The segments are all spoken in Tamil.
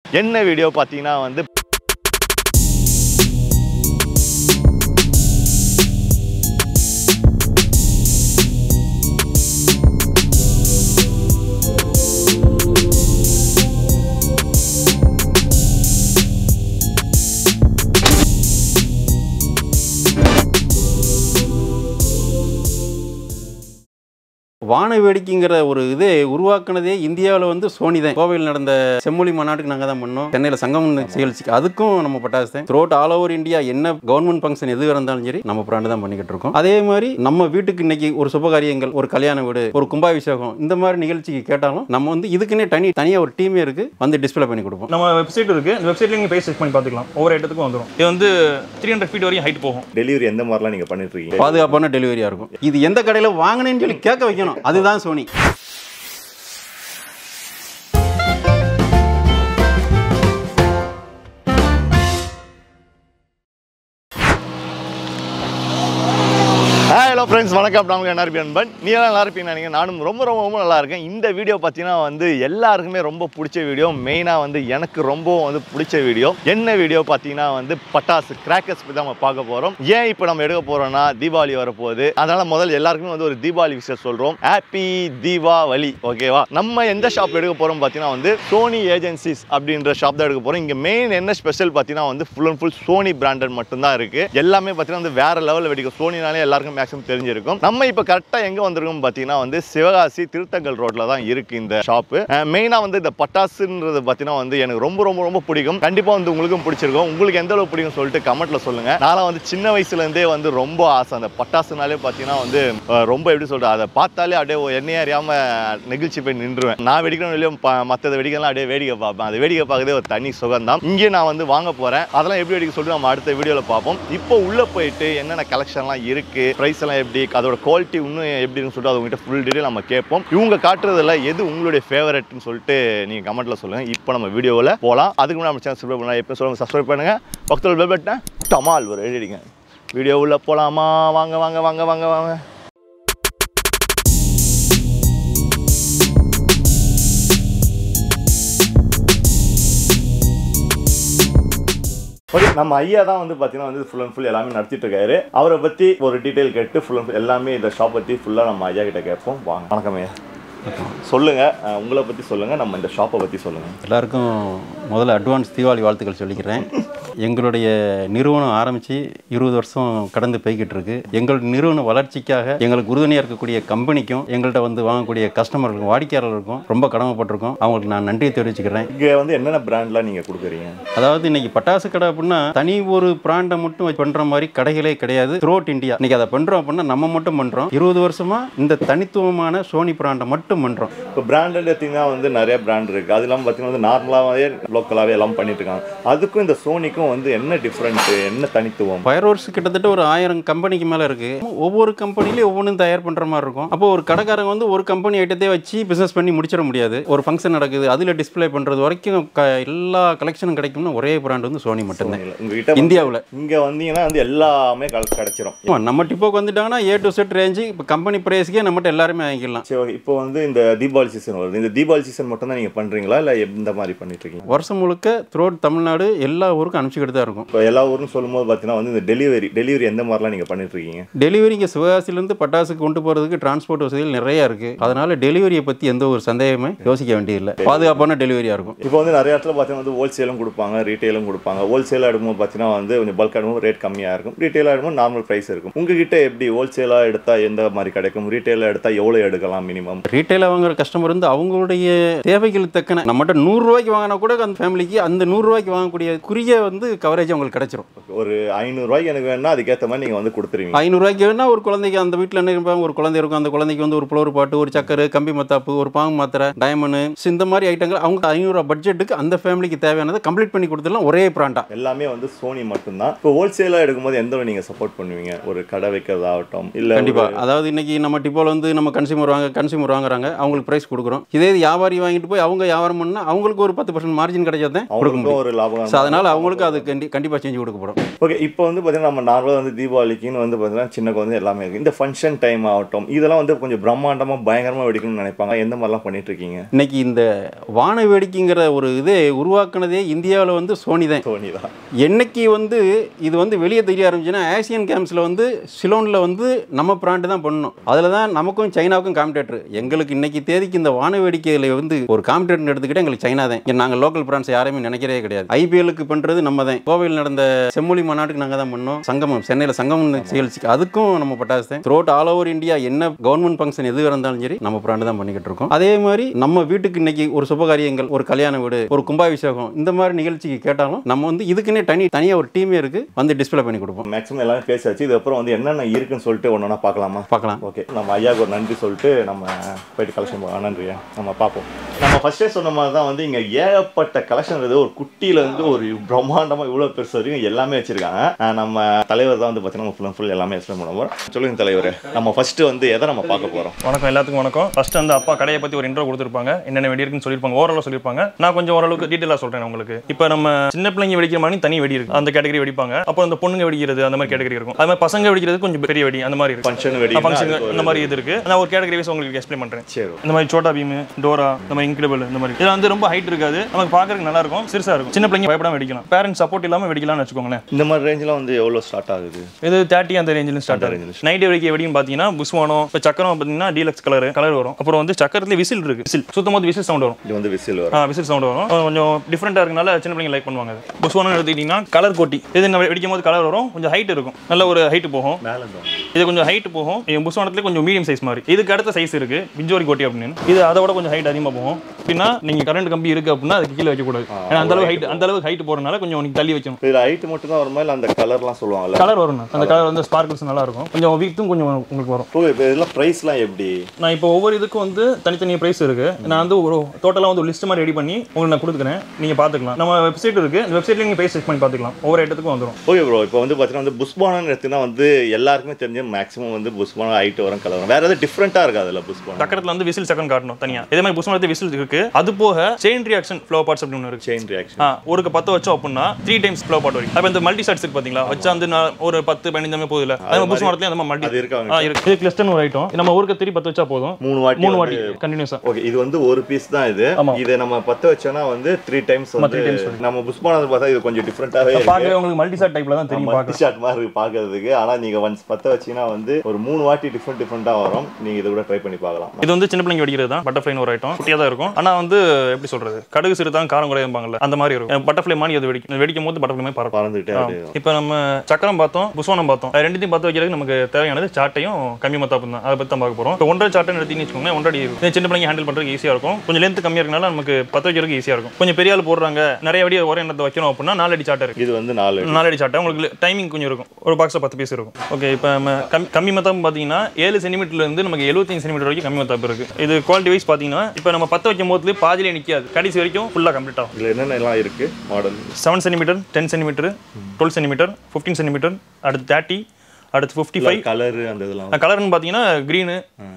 என்ன வீடியோ பார்த்தீங்கன்னா வந்து வான வேடிக்கைங்கிற ஒரு இதே உருவாக்குனதே இந்தியாவில் வந்து சோனி தான் கோவையில் நடந்த செம்மொழி மாநாட்டுக்கு நாங்கள் தான் பண்ணோம் சென்னையில் சங்கம் நிகழ்ச்சிக்கு அதுக்கும் நம்ம பட்டாசு தான் த்ரோட் ஆல் ஓவர் இந்தியா என்ன கவர்மெண்ட் ஃபங்க்ஷன் எது இருந்தாலும் சரி நம்ம பிராண்டு தான் பண்ணிக்கிட்டு இருக்கோம் அதே மாதிரி நம்ம வீட்டுக்கு இன்னைக்கு ஒரு சுபகாரியங்கள் ஒரு கல்யாண வீடு ஒரு கும்பாபிஷேகம் இந்த மாதிரி நிகழ்ச்சிக்கு கேட்டாலும் நம்ம வந்து இதுக்குன்னே தனி தனியாக ஒரு டீமே இருக்கு வந்து டிஸ்ப்ளே பண்ணி கொடுப்போம் நம்ம வெப்சைட் இருக்கு இந்த வெப்சைட்ல நீங்க பேஸ் செக் பண்ணி பார்த்துக்கலாம் ஒவ்வொரு இடத்துக்கும் வந்துடும் இது வந்து த்ரீ ஹண்ட்ரட் ஃபீட் வரைக்கும் ஹைட் போகும் டெலிவரி எந்த மாதிரிலாம் நீங்கள் பண்ணிட்டு இருக்கீங்க பாதுகாப்பான டெலிவரியாக இருக்கும் இது எந்த கடையில் வாங்கினேன்னு சொல்லி கேட்க வைக்கணும் அதுதான் சோனி ஹலோ ஃப்ரெண்ட்ஸ் வணக்கம் நான் உங்கள் என்ஆர்பி அன்பன் நீ எல்லாம் நல்லா இருப்பீங்க நினைக்கிறேன் நானும் ரொம்ப ரொம்ப ரொம்ப நல்லா இருக்கேன் இந்த வீடியோ பார்த்தீங்கன்னா வந்து எல்லாருக்குமே ரொம்ப பிடிச்ச வீடியோ மெயினாக வந்து எனக்கு ரொம்ப வந்து பிடிச்ச வீடியோ என்ன வீடியோ பார்த்தீங்கன்னா வந்து பட்டாசு கிராக்கர்ஸ் பற்றி நம்ம பார்க்க போகிறோம் ஏன் இப்போ நம்ம எடுக்க போகிறோம்னா தீபாவளி வரப்போகுது அதனால முதல்ல எல்லாருக்குமே வந்து ஒரு தீபாவளி விஷயம் சொல்கிறோம் ஹாப்பி தீபாவளி ஓகேவா நம்ம எந்த ஷாப் எடுக்க போகிறோம் பார்த்தீங்கன்னா வந்து சோனி ஏஜென்சிஸ் அப்படின்ற ஷாப் தான் எடுக்க போகிறோம் இங்கே மெயின் என்ன ஸ்பெஷல் பார்த்தீங்கன்னா வந்து full and full Sony branded மட்டும்தான் இருக்குது எல்லாமே பார்த்தீங்கன்னா வந்து வேற லெவலில் வெடிக்கும் சோனினாலே எல்லாருக்கும் மேக்ஸிமம் தெரிஞ்சிருக்கும் நம்ம இப்போ கரெக்டாக எங்கே வந்திருக்கோம் பார்த்தீங்கன்னா வந்து சிவகாசி திருத்தங்கல் ரோட்டில் தான் இருக்குது இந்த ஷாப்பு மெயினாக வந்து இந்த பட்டாசுன்றது பார்த்தீங்கன்னா வந்து எனக்கு ரொம்ப ரொம்ப ரொம்ப பிடிக்கும் கண்டிப்பாக வந்து உங்களுக்கும் பிடிச்சிருக்கும் உங்களுக்கு எந்த அளவு பிடிக்கும் சொல்லிட்டு கமெண்ட்டில் சொல்லுங்கள் நான்லாம் வந்து சின்ன வயசுலேருந்தே வந்து ரொம்ப ஆசை அந்த பட்டாசுனாலே பார்த்தீங்கன்னா வந்து அஹ், ரொம்ப எப்படி சொல்கிறது அதை பார்த்தாலே அப்படியே என்னையே அறியாமல் நெகிழ்ச்சி போய் நின்றுவேன் நான் வெடிக்கணும் இல்லையோ மற்ற வெடிக்கலாம் அப்படியே வேடிக்கை பார்ப்பேன் அது வேடிக்கை பார்க்கறதே ஒரு தனி சுகம்தான் இங்கே நான் வந்து வாங்க போகிறேன் அதெல்லாம் எப்படி வெடிக்க சொல்லிட்டு நம்ம அடுத்த வீடியோவில் பார்ப்போம் இப்போ உள்ளே போயிட்டு என்னென்ன கலெக்ஷன்லாம் இருக்குது ப்ரைஸ் எல்லாம் எப்படி அதோட குவாலிட்டி இன்னும் எப்படின்னு சொல்லிட்டு அது உங்ககிட்ட ஃபுல் டீடைல் நம்ம கேட்போம் இவங்க காட்டுறதுல எது உங்களுடைய ஃபேவரட்னு சொல்லிட்டு நீங்கள் கமெண்ட்டில் சொல்லுங்கள் இப்போ நம்ம வீடியோவில் போகலாம் அதுக்கு முன்னாடி நம்ம சேனல் சப்ஸ்கிரைப் பண்ணலாம் எப்போ சொல்லுங்கள் சப்ஸ்கிரைப் பண்ணுங்கள் பக்கத்தில் பெல் பட்டனை டமால் ஒரு எழுதிங்க வீடியோ உள்ள போகலாமா வாங்க வாங்க வாங்க வாங்க வாங்க ஓகே நம்ம ஐயா தான் வந்து பார்த்தீங்கன்னா வந்து ஃபுல் அண்ட் ஃபுல் எல்லாமே நடத்திட்டு இருக்காரு அவரை பற்றி ஒரு டீட்டெயில் கேட்டு ஃபுல் அண்ட் ஃபுல் எல்லாமே இந்த ஷாப் பற்றி ஃபுல்லாக நம்ம ஐயா கிட்ட கேட்போம் வாங்க வணக்கம் ஐயா சொல்லுங்க அஹ், உங்களை பற்றி சொல்லுங்க நம்ம இந்த ஷாப்பை பற்றி சொல்லுங்க எல்லாருக்கும் முதல்ல அட்வான்ஸ் தீபாவளி வாழ்த்துக்கள் சொல்லிக்கிறேன் எங்களுடைய நிறுவனம் ஆரம்பித்து இருபது வருஷம் கடந்து போய்கிட்டு இருக்கு எங்களுடைய நிறுவன வளர்ச்சிக்காக எங்களுக்கு உறுதுணையாக இருக்கக்கூடிய கம்பெனிக்கும் எங்கள்கிட்ட வந்து வாங்கக்கூடிய கஸ்டமர்களுக்கும் வாடிக்கையாளர்களுக்கும் ரொம்ப கடமைப்பட்டிருக்கோம் அவங்களுக்கு நான் நன்றியை தெரிவிச்சுக்கிறேன் இங்கே வந்து என்னென்ன பிராண்ட்லாம் நீங்கள் கொடுக்குறீங்க அதாவது இன்னைக்கு பட்டாசு கடை அப்படின்னா தனி ஒரு பிராண்டை மட்டும் வச்சு பண்ற மாதிரி கடைகளே கிடையாது த்ரோட் இந்தியா இன்னைக்கு அதை பண்றோம் அப்படின்னா நம்ம மட்டும் பண்றோம் இருபது வருஷமா இந்த தனித்துவமான சோனி பிராண்டை மட்டும் பண்றோம் இப்போ பிராண்டட் எடுத்தீங்கன்னா வந்து நிறைய பிராண்ட் இருக்குது அது இல்லாமல் பார்த்தீங்கன்னா வந்து நார்மலாகவே லோக்கலாகவே எல்லாம் பண்ணிட்டு இருக்காங்க அதுக்கும் இந்த சோனிக்கும் வந்து என்ன டிஃப்ரெண்ட்டு என்ன தனித்துவம் ஃபயர் ஒர்க்ஸ் கிட்டத்தட்ட ஒரு ஆயிரம் கம்பெனிக்கு மேலே இருக்கு ஒவ்வொரு கம்பெனிலையும் ஒவ்வொன்றும் தயார் பண்ணுற மாதிரி இருக்கும் அப்போ ஒரு கடைக்காரங்க வந்து ஒரு கம்பெனி ஐட்டத்தை வச்சு பிஸ்னஸ் பண்ணி முடிச்சிட முடியாது ஒரு ஃபங்க்ஷன் நடக்குது அதில் டிஸ்ப்ளே பண்ணுறது வரைக்கும் க எல்லா கலெக்ஷனும் கிடைக்கும்னா ஒரே பிராண்ட் வந்து சோனி மட்டும்தான் உங்ககிட்ட இந்தியாவில் இங்கே வந்தீங்கன்னா வந்து எல்லாமே கல் கிடைச்சிரும் ஆமா, நம்ம டிப்போக்கு வந்துட்டாங்கன்னா ஏ டு செட் ரேஞ்சு இப்போ கம்பெனி ப்ரைஸ்க்கே நம்மகிட்ட எல்லாருமே வாங்கிக்கலாம் சரி ஓகே இப்போ வந்து இந்த தீபாவளி சீசன் வருது இந்த தீபாவளி சீசன் மட்டும் தான் நீங்கள் பண்ணுறீங்களா இல்லை எந்த மாதிரி பண்ணிட்டு இருக்கீங்க வருஷம் முழுக்க த்ரோட் தமிழ்நாடு எல்லா ஊருக்கும் அனுப்பிச்சிக்கிட்டு தான் இருக்கும் இப்போ எல்லா ஊரும் சொல்லும்போது பார்த்தீங்கன்னா வந்து இந்த டெலிவரி டெலிவரி எந்த மாதிரிலாம் நீங்கள் பண்ணிட்டு இருக்கீங்க டெலிவரி இங்கே சிவகாசிலேருந்து பட்டாசுக்கு கொண்டு போகிறதுக்கு டிரான்ஸ்போர்ட் வசதிகள் நிறையா இருக்குது அதனால டெலிவரியை பற்றி எந்த ஒரு சந்தேகமே யோசிக்க வேண்டியதில்லை பாதுகாப்பான டெலிவரியாக இருக்கும் இப்போ வந்து நிறைய இடத்துல பார்த்தீங்கன்னா வந்து ஹோல்சேலும் கொடுப்பாங்க ரீட்டெயிலும் கொடுப்பாங்க ஹோல்சேலாக எடுக்கும்போது பார்த்தீங்கன்னா வந்து கொஞ்சம் பல்க் எடுக்கும்போது ரேட் கம்மியாக இருக்கும் ரீட்டெயிலாக எடுக்கும்போது நார்மல் ப்ரைஸ் இருக்கும் உங்ககிட்ட எப்படி ஹோல்சேலாக எடுத்தால் எந்த மாதிரி கிடைக்கும் ரீட்டெயிலாக எடுத்தால் எவ்வளோ எடுக்கலாம் மினிமம் ரீட்டைல வாங்குற கஸ்டமர் வந்து அவங்களுடைய தேவைகள் தக்கன நம்மகிட்ட நூறுரூவாய்க்கு வாங்கினா கூட அந்த ஃபேமிலிக்கு அந்த நூறுரூவாய்க்கு வாங்கக்கூடிய குறிய வந்து கவரேஜ் அவங்களுக்கு கிடைச்சிரும் ஒரு ஐநூறுரூவாய்க்கு எனக்கு வேணும்னா அதுக்கேற்ற மாதிரி நீங்கள் வந்து கொடுத்துருவீங்க ஐநூறுரூவாய்க்கு வேணா ஒரு குழந்தைக்கு அந்த வீட்டில் என்ன இருப்பாங்க ஒரு குழந்தை இருக்கும் அந்த குழந்தைக்கு வந்து ஒரு புலவர் பாட்டு ஒரு சக்கரை கம்பி மத்தாப்பு ஒரு பாங்கு மாத்திரை டைமண்டு இந்த மாதிரி ஐட்டங்கள் அவங்க ஐநூறுரூவா பட்ஜெட்டுக்கு அந்த ஃபேமிலிக்கு தேவையானதை கம்ப்ளீட் பண்ணி கொடுத்துடலாம் ஒரே பிராண்டா எல்லாமே வந்து சோனி மட்டும்தான் இப்போ ஹோல்சேலாக எடுக்கும்போது எந்த நீங்கள் சப்போர்ட் பண்ணுவீங்க ஒரு கடை வைக்கிறதாகட்டும் இல்லை கண்டிப்பா அதாவது இன்னைக்கு நம்ம டிப்போல வந்து நம்ம கன்சியூமர் வாங்க கன்சியூமர் வாங்குறாங்க அவங்களுக்கு பிரைஸ் கொடுக்குறோம் இதே இது வியாபாரி வாங்கிட்டு போய் அவங்க வியாபாரம் பண்ணா அவங்களுக்கு ஒரு பத்து பர்சன்ட் மார்ஜின் கிடைச்சாதான் கொடுக்க முடியும் அவங்களுக்கும் ஒரு லாபம் ஸோ அதனால அவங்களுக்கு அது கண்டி கண்டிப்பாக செஞ்சு கொடுக்கப்படும் ஓகே இப்போ வந்து பார்த்தீங்கன்னா நம்ம நார்மலாக வந்து தீபாவளிக்குன்னு வந்து பார்த்தீங்கன்னா சின்ன குழந்தை எல்லாமே இருக்குது இந்த ஃபங்க்ஷன் டைம் ஆகட்டும் இதெல்லாம் வந்து கொஞ்சம் பிரம்மாண்டமாக பயங்கரமாக வெடிக்கணும்னு நினைப்பாங்க எந்த மாதிரிலாம் பண்ணிட்டு இருக்கீங்க இன்னைக்கு இந்த வான வேடிக்கைங்கிற ஒரு இதே உருவாக்குனதே இந்தியாவில் வந்து சோனி தான் சோனி தான் என்னைக்கு வந்து இது வந்து வெளியே தெரிய ஆரம்பிச்சுன்னா ஆசியன் கேம்ஸில் வந்து சிலோனில் வந்து நம்ம பிராண்டு தான் பண்ணணும் அதில் தான் நமக்கும் சைனாவுக்கும் காம்படேட்டர் எங்களுக்கு இன்னைக்கு தேதிக்கு இந்த வான வேடிக்கையில் வந்து ஒரு காம்படேட்டர் எடுத்துக்கிட்டு எங்களுக்கு சைனா தான் இங்க நாங்கள் லோக்கல் பிராண்ட்ஸ் யாரையுமே நினைக்கிறதே கிடையாது ஐபிஎல்லுக்கு பண்ணுறது நம்ம தான் கோவையில் நடந்த செம்மொழி மாநாட்டுக்கு நாங்கள் தான் பண்ணோம் சங்கமம் சென்னையில் சங்கமம் நிகழ்ச்சிக்கு அதுக்கும் நம்ம பட்டாசு தான் த்ரோட் ஆல் ஓவர் இந்தியா என்ன கவர்மெண்ட் ஃபங்க்ஷன் எது இருந்தாலும் சரி நம்ம பிராண்டு தான் பண்ணிக்கிட்டு இருக்கோம் அதே மாதிரி நம்ம வீட்டுக்கு இன்னைக்கு ஒரு சுபகாரியங்கள் ஒரு கல்யாண வீடு ஒரு கும்பாபிஷேகம் இந்த மாதிரி நிகழ்ச்சிக்கு கேட்டாலும் நம்ம வந்து இதுக்குன்னே தனி தனியாக ஒரு டீமே இருக்கு வந்து டிஸ்ப்ளே பண்ணி கொடுப்போம் மேக்ஸிமம் எல்லாமே பேசியாச்சு இது அப்புறம் வந்து என்னென்ன இருக்குன்னு சொல்லிட்டு ஒன்று ஒன்றா பார்க்கலாமா பார்க்கலாம் ஓகே நம்ம ஐயாவுக்கு ஒரு நன்றி சொல்லிட்டு நம்ம போயிட்டு கலெக்ஷன் போகலாம் நன்றியா நம்ம பார்ப்போம் நம்ம ஃபர்ஸ்டே சொன்ன மாதிரி தான் வந்து இங்கே ஏகப்பட்ட கலெக்ஷன் இருக்குது ஒரு குட்டியிலேருந்து ஒரு பிரம்மாண்டமாக இவ்வளோ பெருசு வரைக்கும் எல்லாமே வச்சிருக்காங்க அஹ் நம்ம தலைவர் தான் வந்து பார்த்தீங்கன்னா ஃபுல் ஃபுல் எல்லாமே எக்ஸ்பிளைன் பண்ண போகிறோம் சொல்லுங்க தலைவர் நம்ம ஃபர்ஸ்ட் வந்து எதை நம்ம பார்க்க போகிறோம் வணக்கம் எல்லாத்துக்கும் வணக்கம் ஃபர்ஸ்ட் வந்து அப்பா கடையை பத்தி ஒரு இன்ட்ரோ கொடுத்துருப்பாங்க என்னென்ன வெடி இருக்குன்னு சொல்லியிருப்பாங்க ஓரளவு சொல்லியிருப்பாங்க நான் கொஞ்சம் ஓரளவுக்கு டீட்டெயிலாக சொல்றேன் உங்களுக்கு இப்போ நம்ம சின்ன பிள்ளைங்க வெடிக்கிற மாதிரி தனி வெடி இருக்கு அந்த கேட்டகரி வெடிப்பாங்க அப்புறம் அந்த பொண்ணுங்க வெடிக்கிறது அந்த மாதிரி கேட்டகரி இருக்கும் அது மாதிரி பசங்க வெடிக்கிறது கொஞ்சம் பெரிய வெடி அந்த மாதிரி இருக்கு ஃபங்க்ஷன் வெடி ஃபங்க்ஷன் இந்த மாதிரி இது இருக்கு நான் ஒரு கேட்டகரி வைஸ் உங்களுக்கு எக்ஸ்பிளைன் பண்றேன் சரி இந்த மாதிரி சோட்டா பீம் டோரா இந்த மாதிரி இன்கிரெபிள் இந்த மாதிரி இதெல்லாம் வந்து ரொம்ப ஹைட் இருக்காது நமக்கு பார்க்கறதுக்கு நல்லா இருக்கும் சிறுசா இருக்கும் சின்ன பிள்ளைங்க பயப்படாம வெடிக்கலாம் பேரண்ட்ஸ் சப்போர்ட் இல்லாம வெடிக்கலாம்னு வச்சுக்கோங்களேன் இந்த மாதிரி ரேஞ்சில் வந்து எவ்வளோ ஸ்டார்ட் ஆகுது இது தேர்ட்டி அந்த ரேஞ்சிலும் ஸ்டார்ட் ஆகுது நைட் வெடிக்க வெடியும் பார்த்தீங்கன்னா புஸ்வானம் இப்போ சக்கரம் பார்த்தீங்கன்னா டீலக்ஸ் கலர் கலர் வரும் அப்புறம் வந்து சக்கரத்துல விசில் இருக்கு விசில் சுத்தம் போது விசில் சவுண்ட் வரும் இது வந்து விசில் வரும் ஆ விசில் சவுண்ட் வரும் அது கொஞ்சம் டிஃப்ரெண்டாக இருக்கனால சின்ன பிள்ளைங்க லைக் பண்ணுவாங்க அது புஸ்வானம் எடுத்துக்கிட்டிங்கன்னா கலர் கோட்டி இது நம்ம வெடிக்கும் போது கலர் வரும் கொஞ்சம் ஹைட் இருக்கும் நல்ல ஒரு ஹைட் போகும் மேலே தான் இது கொஞ்சம் ஹைட் போகும் இது புஸ்வானத்துல கொஞ்சம் மீடியம் சைஸ் மாதிரி இதுக்கு அடுத்த சைஸ் இருக்கு பிஞ்சோரி கோட்டி அப்படின்னு இது அதை விட கொஞ்சம் ஹைட் அதிகமாக போகும் அப்படின்னா நீங்க கரண்ட் கம்பி இருக்கு அப்படின்னா அதுக்கு கீழே வைக்கக்கூடாது ஏன்னா அந்த அளவு ஹைட் அந்த அளவுக்கு ஹைட் போறதுனால கொஞ்சம் நீங்க தள்ளி வைக்கணும் இதில் ஹைட் மட்டும் தான் வருமா இல்லை அந்த கலர்லாம் சொல்லுவாங்கல்ல கலர் வரும் அந்த கலர் வந்து ஸ்பார்க்கிள்ஸ் நல்லா இருக்கும் கொஞ்சம் வீக்கும் கொஞ்சம் உங்களுக்கு வரும் ஓகே இப்போ இதெல்லாம் ப்ரைஸ்லாம் எப்படி நான் இப்போ ஒவ்வொரு இதுக்கும் வந்து தனித்தனி பிரைஸ் இருக்கு நான் வந்து ஒரு டோட்டலாக வந்து ஒரு லிஸ்ட் மாதிரி ரெடி பண்ணி உங்களுக்கு நான் கொடுத்துக்கிறேன் நீங்க பார்த்துக்கலாம் நம்ம வெப்சைட் இருக்கு இந்த வெப்சைட்ல நீங்க பிரைஸ் செக் பண்ணி பார்த்துக்கலாம் ஒவ்வொரு இடத்துக்கும் வந்துடும் ஓகே ப்ரோ இப்போ வந்து பார்த்தீங்கன்னா வந்து புஷ்பானன் எடுத்துனா வந்து எல்லாருக்குமே தெரிஞ்ச மேக்ஸிமம் வந்து புஷ்பானம் ஹைட் வரும் கலர் வரும் வேற எதாவது டிஃப்ரெண்ட்டாக இருக்கா அதில் புஷ்பானம் சக்கரத்தில் வந்து விசில் செகண்ட் காட்டணும் தனியா இதே மாதிரி புஷ்மரத்து விசில் இருக்கு அது போக செயின் ரியாக்ஷன் ஃப்ளோ பார்ட்ஸ் அப்படின்னு ஒன்று இருக்கு செயின் ரியாக்ஷன் ஆ ஒருக்கு பத்து வச்சோம் அப்படின்னா த்ரீ டைம்ஸ் ஃப்ளோ பார்ட் வரைக்கும் அப்போ இந்த மல்டி ஷாட்ஸ் இருக்கு பாத்தீங்களா வச்சா வந்து நான் ஒரு பத்து பதினஞ்சாமே போகுது இல்லை அதே மாதிரி புஷ்மரத்துலேயும் அந்த மல்டி அது இருக்காங்க ஆ இருக்கு இது கிளஸ்டர்னு ஒரு ஐட்டம் நம்ம ஊருக்கு திரி பத்து வச்சா போதும் மூணு வாட்டி மூணு வந்து- வாட்டி கண்டினியூஸா ஓகே இது வந்து ஒரு பீஸ் தான் இது ஆமா. இதை நம்ம பத்த வச்சோம்னா வந்து த்ரீ டைம்ஸ் வந்து three times வரும். நம்ம புஷ்பானது பார்த்தா இது கொஞ்சம் டிஃப்ரெண்ட்டாகவே இருக்கு பார்க்கவே உங்களுக்கு மல்டி ஷாட் டைப்ல தான் தெரியும் பார்க்க ஷாட் மாதிரி இருக்கு பார்க்கறதுக்கு ஆனா நீங்க ஒன்ஸ் பத்த வச்சீங்கன்னா வந்து ஒரு மூணு வாட்டி டிஃப்ரெண்ட் டிஃப்ரெண்ட்டாக வரும் நீங்க இதை கூட ட்ரை பண்ணி பார்க்கலாம் இது வந்து சின்ன பிள்ளைங்க வெடிக்கிறது தான் பட்டர்ஃப்ளைன்னு ஒரு ஐட்டம் குட்டியாக தான் இருக்கும் ஆனால் வந்து எப்படி சொல்றது கடுகு சிறுதான் காரம் குறையும்பாங்கல்ல அந்த மாதிரி இருக்கும் பட்டர்ஃப்ளை மாதிரி அது வெடிக்கும் வெடிக்கும் போது பட்டர்ஃப்ளை மாதிரி பறக்கும் பறந்துகிட்டே அப்படியே இப்போ நம்ம சக்கரம் பார்த்தோம் புஸ்வானம் பார்த்தோம் அது ரெண்டுத்தையும் பார்த்து வைக்கிறதுக்கு நமக்கு தேவையானது சாட்டையும் கம்மி மத்தாப்பும் தான் அதை பற்றி தான் பார்க்க போகிறோம் இப்போ ஒன்றரை சாட்டைன்னு எடுத்தீங்கன்னு வச்சுக்கோங்க ஒன்றரை அடி இருக்கும். இது சின்ன பிள்ளைங்க ஹேண்டில் பண்ணுறதுக்கு ஈஸியாக இருக்கும் கொஞ்சம் லென்த் கம்மியாக இருக்கனால நமக்கு பற்ற வைக்கிறதுக்கு ஈஸியாக இருக்கும் கொஞ்சம் பெரிய ஆள் போடுறாங்க நிறைய வெடி ஒரே எண்ணத்தை வைக்கணும் அப்படின்னா நாலு அடி சாட்டை இருக்கு இது வந்து நாலு நாலடி சாட்டை உங்களுக்கு டைமிங் கொஞ்சம் இருக்கும் ஒரு பாக்ஸில் பத்து பீஸ் இருக்கும் ஓகே இப்போ நம்ம கம் கம்மி மத்தாப்பு பார்த்தீங்கன்னா ஏழு சென்டிமீட்டர்ல இருந்து நமக்கு எழுபத்தஞ்சு சென்டிமீட்டர் வரைக்கும் கம்மி மத்தாப்பு இருக்கு இது குவாலிட்டி வைஸ் பார்த்தீங்கன்னா இப்போ நம்ம பற்ற வைக்கும் போது பாதியிலே நிற்காது கடைசி வரைக்கும் ஃபுல்லாக கம்ப்ளீட் ஆகும் இதுல என்னென்ன எல்லாம் இருக்கு model seven centimetre ten centimetre twelve centimetre fifteen centimetre அடுத்து தேர்ட்டி அடுத்து ஃபிஃப்டி ஃபைவ் கலர் அந்த இதெல்லாம் கலர்னு பார்த்தீங்கன்னா க்ரீனு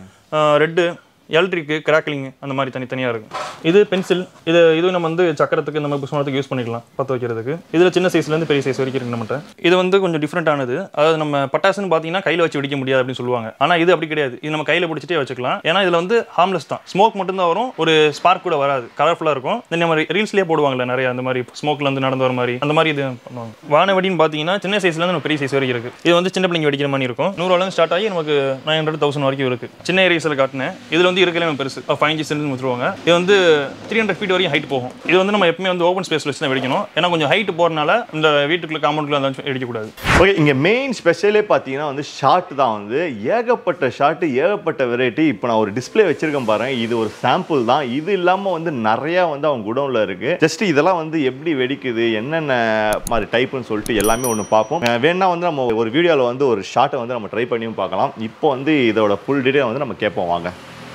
ரெட்டு எலக்ட்ரிக்கு கிராக்லிங் அந்த மாதிரி தனித்தனியாக இருக்கும் இது பென்சில் இது இது நம்ம வந்து சக்கரத்துக்கு இந்த மாதிரி புஷ்பத்துக்கு யூஸ் பண்ணிக்கலாம் பற்ற வைக்கிறதுக்கு இதில் சின்ன சைஸ்லேருந்து பெரிய சைஸ் வரைக்கும் இருக்கு நம்மகிட்ட இது வந்து கொஞ்சம் டிஃப்ரெண்டானது அதாவது நம்ம பட்டாசுன்னு பார்த்தீங்கன்னா கையில் வச்சு வெடிக்க முடியாது அப்படின்னு சொல்லுவாங்க ஆனால் இது அப்படி கிடையாது இது நம்ம கையில் பிடிச்சிட்டே வச்சுக்கலாம் ஏன்னா இதில் வந்து ஹார்ம்லெஸ் தான் ஸ்மோக் மட்டும்தான் வரும் ஒரு ஸ்பார்க் கூட வராது கலர்ஃபுல்லாக இருக்கும் இந்த நம்ம ரீல்ஸ்லேயே போடுவாங்கல்ல நிறைய அந்த மாதிரி ஸ்மோக்ல இருந்து நடந்து வர மாதிரி அந்த மாதிரி இது பண்ணுவாங்க வான வெடின்னு பார்த்தீங்கன்னா சின்ன சைஸ்லேருந்து நம்ம பெரிய சைஸ் வரைக்கும் இருக்கு இது வந்து சின்ன பிள்ளைங்க வெடிக்கிற மாதிரி இருக்கும் நூறுவாலேருந்து ஸ்டார்ட் ஆகி நமக்கு நைன் ஹண்ட்ரட் தௌசண்ட் வரைக்கும் இருக்கு சின்ன ஏரியாஸில் காட்டினேன் இதுல வந்து இருக்கலே பெருசு ஃபைவ் இன்ச்சு சென்ட் வச்சுருவாங்க இது வந்து த்ரீ ஹண்ட்ரட் ஃபீட் வரைக்கும் ஹைட் போகும் இது வந்து நம்ம எப்பவுமே வந்து ஓப்பன் ஸ்பேஸ்ல வச்சு தான் வெடிக்கணும் ஏன்னா கொஞ்சம் ஹைட் போறனால இந்த வீட்டுக்குள்ள காம்பவுண்ட்ல அந்த வெடிக்கக்கூடாது ஓகே இங்க மெயின் ஸ்பெஷலே பார்த்தீங்கன்னா வந்து ஷார்ட் தான் வந்து ஏகப்பட்ட ஷார்ட் ஏகப்பட்ட வெரைட்டி இப்போ நான் ஒரு டிஸ்ப்ளே வச்சிருக்கேன் பாருங்க இது ஒரு சாம்பிள் தான் இது இல்லாம வந்து நிறைய வந்து அவங்க குடோன்ல இருக்கு ஜஸ்ட் இதெல்லாம் வந்து எப்படி வெடிக்குது என்னென்ன மாதிரி டைப்னு சொல்லிட்டு எல்லாமே ஒன்று பார்ப்போம் அஹ் வேணா வந்து நம்ம ஒரு வீடியோவில் வந்து ஒரு ஷார்ட்டை வந்து நம்ம ட்ரை பண்ணியும் பார்க்கலாம் இப்போ வந்து இதோட ஃபுல் டீடைல் வந்து நம்ம கேட்போம் வாங்க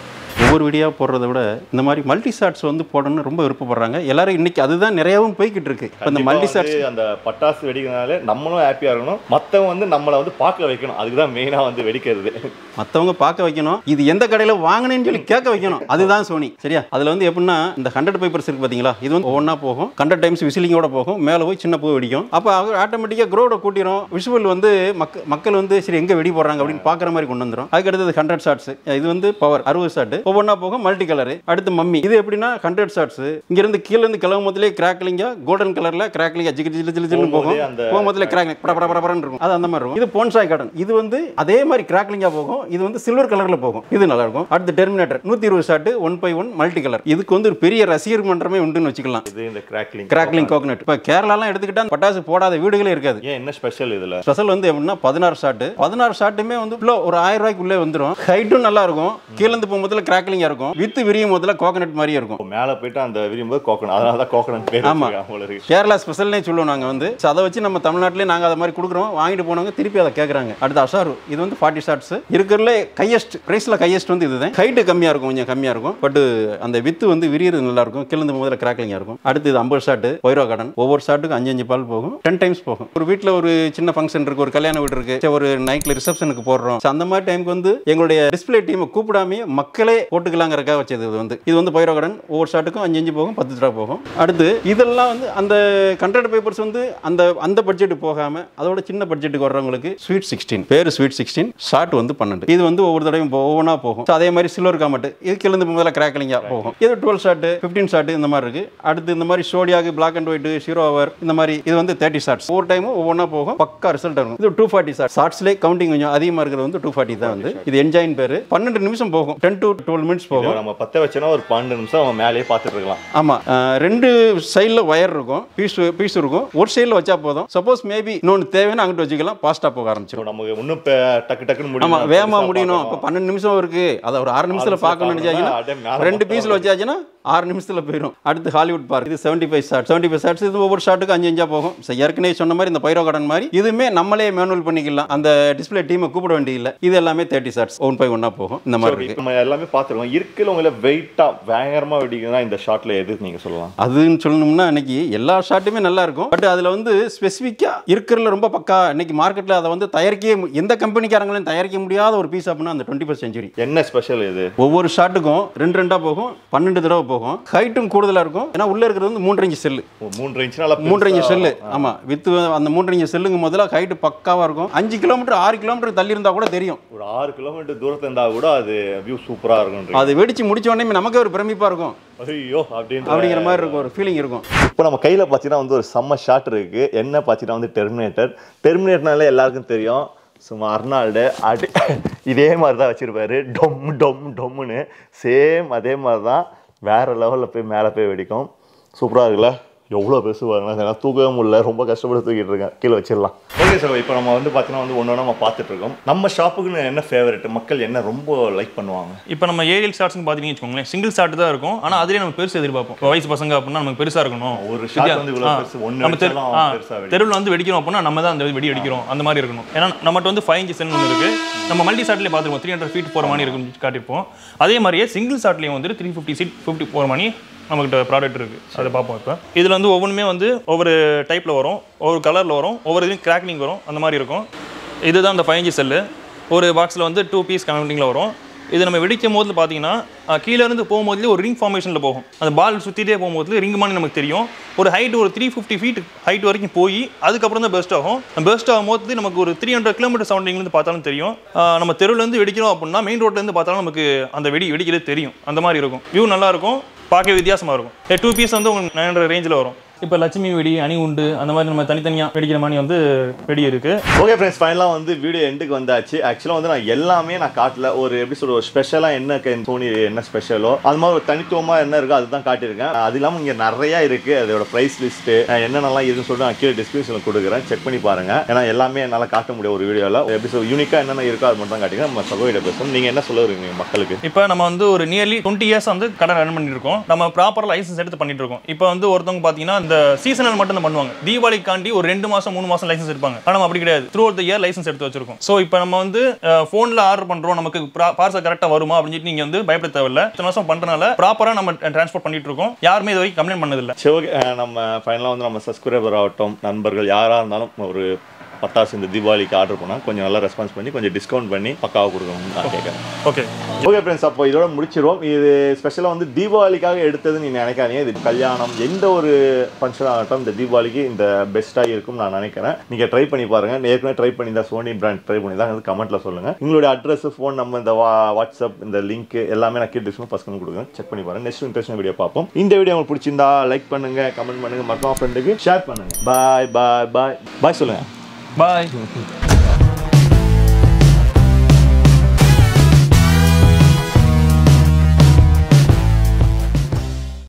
ஒவ்வொரு வீடியோ போடுறத விட இந்த மாதிரி மல்டி ஷாட்ஸ் வந்து போடணும்னு ரொம்ப விருப்பப்படுறாங்க எல்லாரும் இன்னைக்கு அதுதான் நிறையவும் போய்கிட்டு இருக்கு இப்போ இந்த கண்டிப்பா மல்டி வந்து ஷாட்ஸ் அந்த பட்டாசு வெடிக்கிறதுனால நம்மளும் ஹாப்பியா இருக்கணும் மத்தவங்க வந்து நம்மளை வந்து பார்க்க வைக்கணும் அதுக்கு தான் மெயினா வந்து வெடிக்கிறது மற்றவங்க பார்க்க வைக்கணும் இது எந்த கடையில் வாங்கினேன்னு சொல்லி கேட்க வைக்கணும் அதுதான் சோனி சரியா அதில் வந்து எப்படின்னா இந்த ஹண்ட்ரட் பேப்பர்ஸ் இருக்கு பார்த்தீங்களா இது வந்து ஒவ்வொன்றா போகும் ஹண்ட்ரட் டைம்ஸ் விசிலிங்கோட போகும் மேலே போய் சின்ன பூ வெடிக்கும் அப்போ ஆட்டோமேட்டிக்காக க்ரோட கூட்டிடும் விஷுவல் வந்து மக்க மக்கள் வந்து சரி எங்கே வெடி போடுறாங்க அப்படின்னு பார்க்குற மாதிரி கொண்டு வந்துடும் அதுக்கு அடுத்தது ஹண்ட்ரட் ஷாட்ஸ் இது வந்து பவர் அறுபது ஷாட் ஒவ்வொன்றா போகும் மல்டி கலர் அடுத்து மம்மி இது எப்படின்னா ஹண்ட்ரட் ஷாட்ஸ் இங்கேருந்து கீழே இருந்து கிளம்பும் போதிலே கிராக்லிங்கா கோல்டன் கலரில் கிராக்லிங்கா ஜிகி ஜிலு ஜிலு ஜிலுன்னு போகும் போகும்போதே அந்த போகும்போதுல கிராக்லிங் பட பட பட படன்னு இருக்கும் அது அந்த மாதிரி இருக்கும் இது போன்சாய் கார்டன் இது வந்து அதே மாதிரி கிராக்லிங்கா போகும் இது வந்து சில்வர் கலர்ல போகும் இது நல்லா இருக்கும் அடுத்து டெர்மினேட்டர் நூத்தி இருபது shot one by one multi colour இதுக்கு வந்து ஒரு பெரிய ரசிகர் மன்றமே உண்டுன்னு வச்சுக்கலாம் இது இந்த கிராக்லிங் கிராக்லிங் கோகனட் இப்போ கேரளாலாம் எடுத்துக்கிட்டா பட்டாசு போடாத வீடுகளே இருக்காது ஏன் என்ன ஸ்பெஷல் இதுல ஸ்பெஷல் வந்து எப்படின்னா பதினாறு ஷாட்டு பதினாறு ஷாட்டுமே வந்து உள்ள ஒரு ஆயிரம் ரூபாய்க்கு உள்ளே வந்துடும் ஹைட்டும் நல்லா இருக்கும் கீழே இருந்து போகும்போதுல கிராக்லிங்கா இருக்கும் வித்து விரியும் போதுல கோகனட் மாதிரியே இருக்கும் மேல போயிட்டு அந்த விரும்பும்போது கோகனட் அதனால தான் கோகனட் பேர் ஆமா. வச்சிருக்காங்க போல இருக்கு கேரளா ஸ்பெஷல்னே சொல்லுவோம் நாங்கள் வந்து So, அதை வச்சு நம்ம தமிழ்நாட்டிலே நாங்கள் அதை மாதிரி கொடுக்குறோம் வாங்கிட்டு போனவங்க திருப்பி அதை கேட்குறாங்க அடுத்து அஷாரு இது வந்து ஃபார்ட்டி ஷார்ட்ஸ் இருக்கிறதுல கையஸ்ட் ப்ரைஸில் கையஸ்ட் வந்து இதுதான் ஹைட்டு கம்மியாக இருக்கும் கொஞ்சம் கம்மியாக இருக்கும் பட் அந்த வித்து வந்து விரியறது நல்லா இருக்கும் கிழந்து முதல்ல கிராக்லிங்காக இருக்கும் அடுத்து இது ஐம்பது ஷாட்டு ஒய்ரோ கார்டன் ஒவ்வொரு ஷாட்டுக்கும் அஞ்சு அஞ்சு பால் போகும் டென் டைம்ஸ் போகும் ஒரு வீட்டில் ஒரு சின்ன ஃபங்க்ஷன் இருக்கு ஒரு கல்யாண வீடு இருக்கு சரி, ஒரு நைட்டில் ரிசப்ஷனுக்கு போடுறோம் So, அந்த மாதிரி டைமுக்கு வந்து எங்களுடைய டிஸ்பிளே டீமை கூப்பிடாமே மக்களே போட்டுக்கலாங்கிறக்காக வச்சது இது வந்து இது வந்து பைரோ கார்டன் ஒவ்வொரு ஷாட்டுக்கும் அஞ்சு அஞ்சு போகும் பத்து ரூபா போகும் அடுத்து இதெல்லாம் வந்து அந்த கண்ட்ரட் பேப்பர்ஸ் வந்து அந்த அந்த பட்ஜெட் போகாம அதோட சின்ன பட்ஜெட்டுக்கு வர்றவங்களுக்கு ஸ்வீட் சிக்ஸ்டீன் பேர் ஸ்வீட் சிக்ஸ்டீன் ஷார்ட் வந்து பன்னெண்டு இது வந்து ஒவ்வொரு தடவையும் ஒவ்வொன்றா போகும் So, அதே மாதிரி சில்வர் காமெண்ட் இது கிழந்து முதல்ல கிராக்கலிங்கா போகும் இது டுவெல் ஷாட்டு ஃபிஃப்டீன் ஷாட்டு இந்த மாதிரி இருக்கு அடுத்து இந்த மாதிரி சோடியாக பிளாக் அண்ட் ஒயிட் ஷீரோ அவர் இந்த மாதிரி இது வந்து தேர்ட்டி ஷார்ட்ஸ் ஒவ்வொரு டைமும் ஒவ்வொன்றா போகும் பக்கா ரிசல்ட் இருக்கும் இது டூ ஃபார்ட்டி ஷார்ட் ஷார்ட்ஸ்லேயே கவுண்டிங் கொஞ்சம் அதிகமாக இருக்கிறது வந்து டூ ஃபார்ட்டி தான் வந்து இது என்ஜாயின் பேர் பன்னெண்டு நிமிஷம் போகும் டென் டு டுவெல் மினிட்ஸ் போகும் இதை நம்ம பத்த வச்சோன்னா ஒரு பன்னெண்டு நிமிஷம் அவன் மேலேயே பார்த்துட்டு இருக்கலாம் ஆமாம் ரெண்டு சைடில் ஒயர் இருக்கும் பீஸ் பீஸ் இருக்கும் ஒரு சைடில் வச்சா போதும் சப்போஸ் மேபி இன்னொன்று தேவைன்னு அங்கிட்டு வச்சுக்கலாம் ஃபாஸ்ட்டாக போக ஆரம்பிச்சிடும் இப்போ நமக்கு இன்னும் இப்ப டக்கு டக்குன்னு முடியும் ஆமாம் வேகமாக முடியணும் இப்போ பன்னெண்டு நிமிஷம் இருக்கு அதை ஒரு ஆறு நிமிஷத்தில் பார்க்கணும்னு அப்படியே நினச்சாங்கன்னா மேல ரெண்டு பீஸில் வச்சாச்சுன்னா ஆறு நிமிஷத்தில் போயிடும் அடுத்து ஹாலிவுட் பார்க் இது seventy five shot seventy five shots இது ஒவ்வொரு ஷாட்டுக்கு அஞ்சு அஞ்சா போகும் So, ஏற்கனவே சொன்ன மாதிரி இந்த பைரோ கார்டன் மாதிரி இதுவுமே நம்மளே மேனுவல் பண்ணிக்கலாம் அந்த டிஸ்பிளே டீமை கூப்பிட வேண்டியதில்லை இது எல்லாமே தேர்ட்டி ஷாட்ஸ் ஒன் பை ஒன்னாக போகும் இந்த மாதிரி இருக்கு நம்ம எல்லாமே பார்த்துருக்கோம் இருக்கிறவங்கள வெயிட்டா பயங்கரமா வெடிக்குதுன்னா இந்த ஷாட்ல எது நீங்க சொல்லலாம் அதுன்னு சொல்லணும்னா இன்னைக்கு எல்லா ஷாட்டுமே நல்லா இருக்கும் பட் அதில் வந்து ஸ்பெசிஃபிக்காக இருக்கிறதுல ரொம்ப பக்கா இன்னைக்கு மார்க்கெட்டில் அதை வந்து தயாரிக்கவே மு- எந்த கம்பெனிக்காரங்களையும் தயாரிக்க முடியாத ஒரு பீஸ் அப்படின்னா அந்த டுவெண்ட்டி ஃபஸ்ட் செஞ்சுரி என்ன ஸ்பெஷல் இது ஒவ்வொரு ஷாட்டுக்கும் ரெண்டு ரெண்டாக போகும் பன்னெண்டு தடவை போகும் ஹைட்டும் கூடுதலாக இருக்கும் ஏன்னா உள்ளே இருக்கிறது வந்து மூன்று இன்ச்சு செல்லு ஓ, மூன்றரை இன்ச் நல்லா மூன்று இன்ச்சு பெருசா- செல்லு ஆமாம் வித்து அந்த மூன்று இன்ச்சு செல்லுங்க முதல்ல ஹைட்டு பக்காவாக இருக்கும் அஞ்சு கிலோமீட்டர் ஆறு கிலோமீட்டர் தள்ளி இருந்தால் கூட தெரியும் ஒரு ஆறு கிலோமீட்டர் தூரத்துல இருந்தா கூட அது வியூ சூப்பரா இருக்கும் அது வெடிச்சு முடிச்ச உடனே நமக்கே ஒரு பிரமிப்பாக இருக்கும் ஐயோ அப்படின்னு அப்படிங்கிற மாதிரி இருக்கும் ஒரு ஃபீலிங் இருக்கும் இப்போ நம்ம கையில் பார்த்தீங்கன்னா வந்து ஒரு செம்ம ஷாட் இருக்கு என்ன பார்த்தீங்கன்னா வந்து டெர்மினேட்டர் டெர்மினேட்டர்னால எல்லாருக்கும் தெரியும் சும்மா அர்னால்டு அடி இதே மாதிரி தான் வச்சிருப்பாரு டொம் டொம் டொம்முன்னு சேம் அதே மாதிரி தான் வேற லெவலில் போய் மேலே போய் வெடிக்கும் சூப்பராக இருக்குல்ல எவ்வளோ பெருசு பாருங்களேன் அதெல்லாம் தூக்கவே முடியல ரொம்ப கஷ்டப்பட்டு தூக்கிட்டு இருக்கேன் கீழே வச்சிடலாம் ஓகே சார் இப்போ நம்ம வந்து பார்த்தீங்கன்னா வந்து ஒன்று நம்ம பார்த்துட்டு இருக்கோம் நம்ம ஷாப்புக்குன்னு என்ன ஃபேவரட் மக்கள் என்ன ரொம்ப லைக் பண்ணுவாங்க இப்போ நம்ம ஏரியல் ஷாட்ஸ்னு பார்த்தீங்கன்னு வச்சுக்கோங்களேன் சிங்கிள் ஷாட் தான் இருக்கும் ஆனால் அதுலேயே நம்ம பெருசு எதிர்பார்ப்போம் இப்போ வயசு பசங்க அப்படின்னா நமக்கு பெருசாக இருக்கணும் ஒரு shot வித்தியா- வந்து இவ்வளவு ஆ, பெருசு, ஒண்ணு நம்ம தெரு அடிச்சாலும் ஆ, பெருசா வெடிக்கும். தெருவில் வந்து வெடிக்கிறோம் அப்படின்னா நம்ம தான் அந்த வெடி அடிக்கிறோம் அந்த மாதிரி இருக்கணும் ஏன்னா நம்மகிட்ட வந்து ஃபைவ் இன்ச் சென் ஒன்று இருக்கு நம்ம மல்டி ஷாட்லேயே பார்த்துருப்போம் த்ரீ ஹண்ட்ரட் ஃபீட் போகிற மாதிரி இருக்குன்னு காட்டியிருப்போம் அதே மாதிரியே சிங்கிள் ஷாட்லேயும் வந்துட்டு த்ரீ ஃபிஃப்டி சீட் ஃபிஃப்டி போகிற மாதிரி நம்மகிட்ட ப்ராடக்ட் இருக்கு அதை பார்ப்போம் இப்போ இதில் வந்து ஒவ்வொன்றுமே வந்து ஒவ்வொரு டைப்பில் வரும் ஒவ்வொரு கலரில் வரும் ஒவ்வொரு இதுலையும் கிராக்லிங் வரும் அந்த மாதிரி இருக்கும் இதுதான் அந்த ஃபைவ் இன்ச் செல்லு ஒரு பாக்ஸில் வந்து டூ பீஸ் கவுண்டிங்கில் வரும் இது நம்ம வெடிக்கும் போது பார்த்தீங்கன்னா அஹ், கீழ இருந்து போகும்போதுலேயே ஒரு ரிங் ஃபார்மேஷனில் போகும் அந்த பால் சுற்றிட்டே போகும்போது ரிங் மாதிரி நமக்கு தெரியும் ஒரு ஹைட் ஒரு த்ரீ ஃபிஃப்டி ஃபீட் ஹைட் வரைக்கும் போய் அதுக்கப்புறம் தான் பெஸ்ட் ஆகும் பெஸ்ட் ஆகும்போது நமக்கு ஒரு த்ரீ ஹண்ட்ரட் கிலோமீட்டர் சவுண்டிங்லேருந்து பார்த்தாலும் தெரியும் அஹ், நம்ம தெருவுலேருந்து வெடிக்கிறோம் அப்படின்னா மெயின் ரோட்லேருந்து பார்த்தாலும் நமக்கு அந்த வெடி வெடிக்கிறது தெரியும் அந்த மாதிரி இருக்கும் வியூ நல்லா இருக்கும் பார்க்க வித்தியாசமாக இருக்கும் டூ பீஸ் வந்து உங்களுக்கு நைன் ஹண்ட்ரட் ரேஞ்சில் வரும் இப்போ லட்சுமி வெடி அணி உண்டு அந்த மாதிரி நம்ம தனித்தனியாக வெடிக்கிற மாதிரி வந்து வெடி இருக்குது ஓகே ஃப்ரெண்ட்ஸ் ஃபைனலாக வந்து வீடியோ எண்டுக்கு வந்தாச்சு ஆக்சுவலாக வந்து நான் எல்லாமே நான் காட்டல ஒரு எப்படி சொல்ற ஒரு ஸ்பெஷலாக என்ன க- சோனி என்ன ஸ்பெஷலோ அது மாதிரி ஒரு தனித்துவமாக என்ன இருக்கோ அதுதான் காட்டியிருக்கேன் அது இல்லாமல் இங்கே நிறையா இருக்குது அதோட ப்ரைஸ் லிஸ்ட்டு என்னென்னலாம் இருக்குன்னு சொல்லிட்டு நான் கீழே டிஸ்கிரிப்ஷனில் கொடுக்குறேன் செக் பண்ணி பாருங்க ஏன்னா எல்லாமே என்னால் காட்ட முடியும் ஒரு வீடியோவில் எப்படி சொல் யூனிக்காக என்னென்ன இருக்கோ அது மட்டும் தான் காட்டிக்கிறேன் நம்ம சகோதரிட்ட பேசணும் நீங்கள் என்ன சொல்ல வரீங்க மக்களுக்கு இப்போ நம்ம வந்து ஒரு நியர்லி டுவெண்ட்டி இயர்ஸ் வந்து கடை ரன் பண்ணிட்டு இருக்கோம் நம்ம ப்ராப்பர் லைசன்ஸ் எடுத்து பண்ணிட்டு இருக்கோம் இப்போ வந்து ஒருத்தவங்க பார்த்தீங்கன்னா இந்த சீசனல் மட்டும் தான் பண்ணுவாங்க தீபாவளிக்காண்டி ஒரு ரெண்டு மாசம் மூணு மாசம் லைசன்ஸ் எடுப்பாங்க ஆனா நம்ம அப்படி கிடையாது த்ரூ அவுட் இயர் லைசன்ஸ் எடுத்து வச்சிருக்கோம் ஸோ இப்போ நம்ம வந்து ஃபோனில் ஆர்டர் பண்றோம் நமக்கு பார்சல் கரெக்டாக வருமா அப்படின்னு சொல்லிட்டு நீங்க வந்து பயப்பட தேவையில்ல இத்தனை வருஷம் பண்றதுனால ப்ராப்பரா நம்ம டிரான்ஸ்போர்ட் பண்ணிட்டு இருக்கோம் யாருமே இது வரைக்கும் கம்ப்ளைண்ட் பண்ணதில்லை சரி ஓகே நம்ம ஃபைனலாக வந்து நம்ம சப்ஸ்கிரைபர் ஆகட்டும் நண்பர்கள் யாராக இருந்தாலும் ஒரு பட்டாசு இந்த தீபாவளிக்கு ஆர்டர் பண்ணால் கொஞ்சம் நல்லா ரெஸ்பான்ஸ் பண்ணி கொஞ்சம் டிஸ்கவுண்ட் பண்ணி பக்காவாக கொடுக்கணும்னு நான் கேட்குறேன் ஓகே ஓகே ஃப்ரெண்ட்ஸ் அப்போ இதோட முடிச்சிருவோம் இது ஸ்பெஷலாக வந்து தீபாவளிக்காக எடுத்தது நீ நினைக்காதீங்க இது கல்யாணம் எந்த ஒரு ஃபங்க்ஷன் ஆகட்டும் இந்த தீபாவளிக்கு இந்த பெஸ்ட்டாக இருக்கும் நான் நினைக்கிறேன் நீங்கள் ட்ரை பண்ணி பாருங்கள் ஏற்கனவே ட்ரை பண்ணி தான் சோனி பிராண்ட் ட்ரை பண்ணி தான் கமெண்ட்டில் சொல்லுங்கள் உங்களுடைய அட்ரஸ் ஃபோன் நம்ம இந்த வா வாட்ஸ்அப் இந்த லிங்க் எல்லாமே நான் கீழே டிஸ்கிரிப்ஷன் ஃபஸ்ட் கொடுக்குறேன் செக் பண்ணி பாருங்க நெக்ஸ்ட் இன்ட்ரெஸ்டிங் வீடியோ பார்ப்போம் இந்த வீடியோ உங்களுக்கு பிடிச்சிருந்தா லைக் பண்ணுங்க கமெண்ட் பண்ணுங்க மற்றவங்க ஃப்ரெண்டுக்கு ஷேர் பண்ணுங்க பாய் பாய் பாய் பாய் சொல்லுங்க பாய்